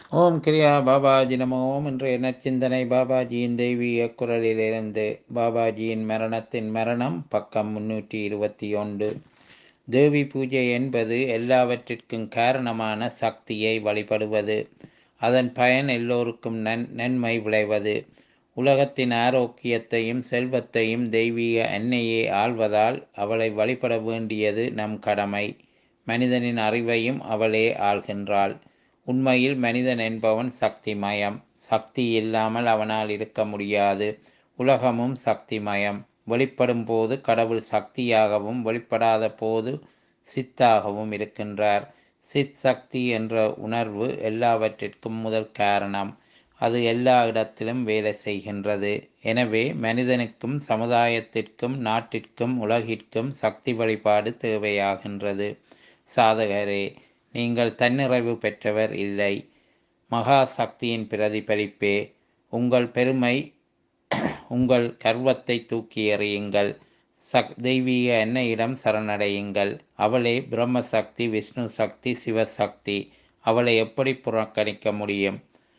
ஓம் கிரியா பாபாஜி நம ஓம் என்ற நற்சிந்தனை பாபாஜியின் தெய்வீக குரலிலிருந்து பாபாஜியின் மரணத்தின் மரணம் பக்கம் முன்னூற்றி இருபத்தி ஒன்று தேவி பூஜை என்பது எல்லாவற்றிற்கும் காரணமான சக்தியை வழிபடுவது அதன் பயன் எல்லோருக்கும் நன் நன்மை விளைவது உலகத்தின் ஆரோக்கியத்தையும் செல்வத்தையும் தெய்வீக அன்னையே ஆள்வதால் அவளை வழிபட வேண்டியது நம் கடமை மனிதனின் அறிவையும் அவளே ஆள்கின்றாள் உண்மையில் மனிதன் என்பவன் சக்திமயம் சக்தி இல்லாமல் அவனால் இருக்க முடியாது உலகமும் சக்திமயம் வெளிப்படும் போது கடவுள் சக்தியாகவும் வெளிப்படாத போது சித்தாகவும் இருக்கின்றார் சித் சக்தி என்ற உணர்வு எல்லாவற்றிற்கும் முதல் காரணம் அது எல்லா இடத்திலும் வேலை செய்கின்றது எனவே மனிதனுக்கும் சமுதாயத்திற்கும் நாட்டிற்கும் உலகிற்கும் சக்தி வழிபாடு தேவையாகின்றது சாதகரே நீங்கள் தன்னிறைவு பெற்றவர் இல்லை மகா சக்தியின் பிரதிபலிப்பே உங்கள் பெருமை உங்கள் கர்வத்தை தூக்கி எறியுங்கள் சக் தெய்வீக எண்ணெயிடம் சரணடையுங்கள் அவளே பிரம்ம சக்தி விஷ்ணு சக்தி சிவசக்தி அவளை எப்படி புறக்கணிக்க முடியும்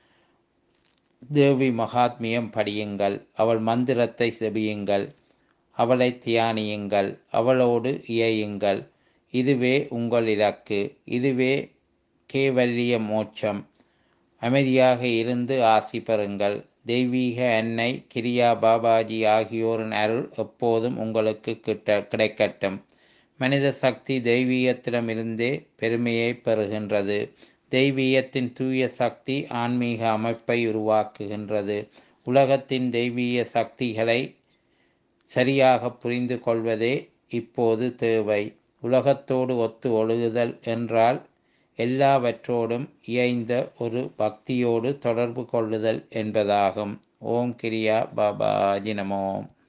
தேவி மகாத்மியம் படியுங்கள் அவள் மந்திரத்தை செபியுங்கள் அவளை தியானியுங்கள் அவளோடு இயையுங்கள் இதுவே உங்கள் இலக்கு இதுவே கேவல்ய மோட்சம் அமைதியாக இருந்து ஆசி பெறுங்கள் தெய்வீக அன்னை கிரியா பாபாஜி ஆகியோரின் அருள் எப்போதும் உங்களுக்கு கிட்ட கிடைக்கட்டும் மனித சக்தி தெய்வீகத்திடமிருந்தே பெருமையை பெறுகின்றது தெய்வீகத்தின் தூய சக்தி ஆன்மீக அமைப்பை உருவாக்குகின்றது உலகத்தின் தெய்வீக சக்திகளை சரியாக புரிந்து கொள்வதே இப்போது தேவை உலகத்தோடு ஒத்து ஒழுகுதல் என்றால் எல்லாவற்றோடும் இயைந்த ஒரு பக்தியோடு தொடர்பு கொள்ளுதல் என்பதாகும் ஓம் கிரியா பாபாஜி நமோம்